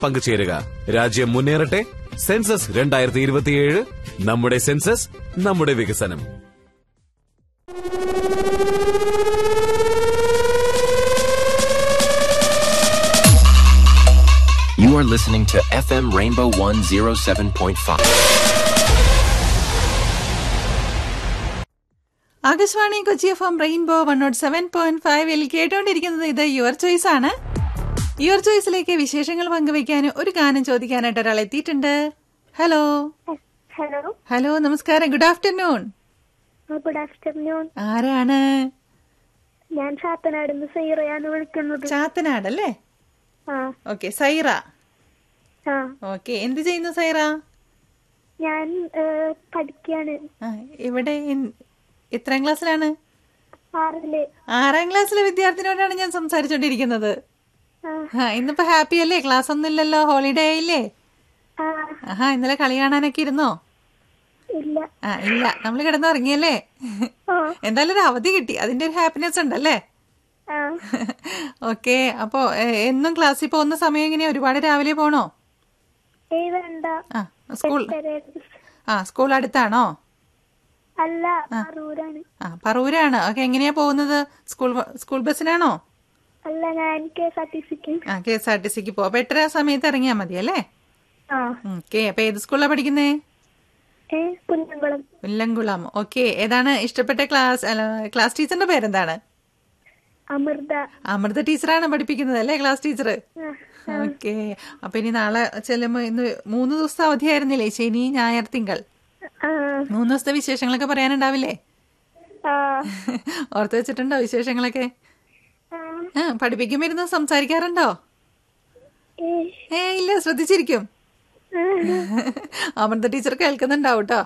പങ്കുചേരുക രാജ്യം മുന്നേറട്ടെ സെൻസസ് രണ്ടായിരത്തി ഇരുപത്തിയേഴ് നമ്മുടെ സെൻസസ് നമ്മുടെ വികസനം You are listening to FM Rainbow 107.5. Akashvani Kochi F M Rainbow one nought seven point ഫൈവിൽ കേട്ടോണ്ടിരിക്കുന്നത് ഇത് യുവർ ചോയ്സ് ആണ് യുവർ ചോയ്സിലേക്ക് വിശേഷങ്ങൾ പങ്കുവെക്കാൻ ഒരു ഗാനം ചോദിക്കാനായിട്ട് ഒരാൾ എത്തിയിട്ടുണ്ട് ഹലോ ഹലോ ഹലോ നമസ്കാരം ഗുഡ് ആഫ്റ്റർനൂൺ ഗുഡ് ആഫ്റ്റർനൂൺ ആരാണ് ഞാൻ ചാത്തനാടുന്ന് സൈറയാണ് വിളിക്കുന്നത് ചാത്തനാട് അല്ലേ ആ ഓക്കെ സൈറ ആ ഓക്കെ എന്ത് ചെയ്യുന്നു സൈറ ഞാൻ ഏ, പഠിക്കാണ് ആ, ഇവിടെ ഇൻ- എത്രാം ക്ലാസ്സിലാണ് ആറില് ആറാം ക്ലാസ്സിലെ വിദ്യാർത്ഥിനോടാണ് ഞാൻ സംസാരിച്ചോണ്ടിരിക്കുന്നത് ആ ആ ഇന്നിപ്പോ ഹാപ്പി അല്ലേ ക്ലാസ് ഒന്നും ഇല്ലല്ലോ ഹോളിഡേ ആയില്ലേ ആ ആഹാ ഇന്നലെ കളി കാണാനൊക്കെ ഇരുന്നോ ഇല്ല ആ ഇല്ല നമ്മൾ കിടന്നുറങ്ങിയല്ലേ ആ എന്തായാലും ഒരു അവധി കിട്ടി അതിന്റെ ഒരു ഹാപ്പിനെസ് ഉണ്ടല്ലേ ആ ഓക്കെ അപ്പോ എ, എന്നും ക്ലാസ്സിൽ പോകുന്ന സമയം എങ്ങനെയാ ഒരുപാട് രാവിലെ പോണോ ഏയ് വേണ്ട ആ സ്കൂൾ എട്ടര. ആ സ്കൂൾ അടുത്താണോ അല്ല പറൂരാണ് ആ പറൂരാണ് ഓക്കെ എങ്ങനെയാ പോകുന്നത് സ്കൂൾ ബ- സ്കൂൾ ബസ്സിനാണോ അല്ല ഞാൻ കെ എസ് ആർ ടി സിക്ക് ആ കെ എസ് ആർ ടി സിക്ക് പോവാ അപ്പൊ എട്ടര സമയത്ത് ഇറങ്ങിയാ മതി അല്ലേ ആ ഓക്കെ അപ്പൊ ഏത് സ്കൂളിലാ പഠിക്കുന്നേ ഏ കുന്നംകുളം മുല്ലംകുളം ഓക്കെ ഏതാണ് ഇഷ്ടപ്പെട്ട ക്ലാസ് അല്ല ക്ലാസ് ടീച്ചറിന്റെ പേരെന്താണ് അമൃത അമൃത ടീച്ചറാണ് പഠിപ്പിക്കുന്നത് അല്ലേ ക്ലാസ് ടീച്ചർ ആ, ഓക്കെ അപ്പൊ ഇനി നാളെ ചെല്ലുമ്പോ ഇന്ന് മൂന്ന് ദിവസത്തെ അവധിയായിരുന്നില്ലേ ശനി ഞായർ തിങ്കൾ ആ മൂന്ന് ദിവസത്തെ വിശേഷങ്ങളൊക്കെ പറയാനുണ്ടാവില്ലേ ആ ഓർത്ത് വെച്ചിട്ടുണ്ടോ വിശേഷങ്ങളൊക്കെ ആ ആ പഠിപ്പിക്കുമ്പോ ഇരുന്ന് സംസാരിക്കാറുണ്ടോ ഏ ഏ ഇല്ല ശ്രദ്ധിച്ചിരിക്കും അമൃത ടീച്ചർ കേൾക്കുന്നുണ്ടാവും കേട്ടോ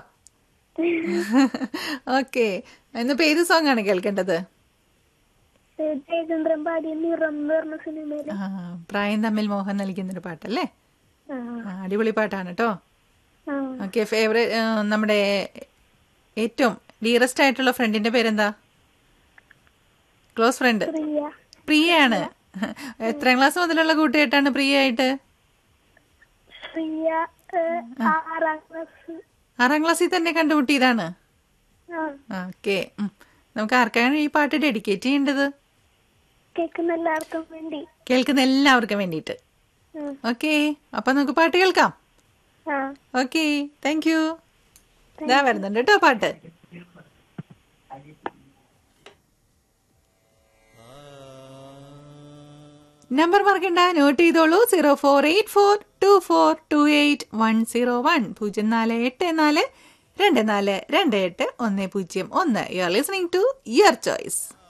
ഓക്കെ ഇന്നിപ്പോ ഏത് സോങ് ആണ് കേൾക്കേണ്ടത് ജയചന്ദ്രൻ പാടിയ നിറം എന്ന് പറഞ്ഞ സിനിമയില് ആ പ്രായം തമ്മിൽ മോഹൻ നൽകുന്നൊരു പാട്ടല്ലേ ആ ആ, അടിപൊളി പാട്ടാണ് കേട്ടോ ആ ഓക്കെ ഫേവറേറ്റ് നമ്മുടെ ഏറ്റവും ഡിയറസ്റ്റ് ആയിട്ടുള്ള ഫ്രണ്ടിന്റെ പേരെന്താ ക്ലോസ് ഫ്രണ്ട് പ്രിയ പ്രിയയാണ് എത്രാം ക്ലാസ് മുതലുള്ള കൂട്ടുകെട്ടാണ് പ്രിയ ആയിട്ട് പ്രിയ ഏ, ആറാം ക്ലാസ് ആറാം ക്ലാസ്സിൽ തന്നെ കണ്ടുമുട്ടിയതാണ് ആ ഓക്കെ നമുക്ക് ആർക്കാണ് ഈ പാട്ട് ഡെഡിക്കേറ്റ് ചെയ്യേണ്ടത് കേൾക്കുന്ന എല്ലാവർക്കും വേണ്ടി കേൾക്കുന്ന എല്ലാവർക്കും വേണ്ടിയിട്ട് ഉം. ഓക്കെ അപ്പൊ നമുക്ക് പാട്ട് കേൾക്കാം ആ ഓക്കെ താങ്ക് യു ഇതാ വരുന്നുണ്ട് കേട്ടോ പാട്ട് നമ്പർ മറക്കണ്ട നോട്ട് ചെയ്തോളൂ zero four eight four two four two eight one zero one പൂജ്യം നാല് എട്ട് നാല് രണ്ട് നാല് രണ്ട് എട്ട് ഒന്ന് പൂജ്യം ഒന്ന് you are listening to Your choice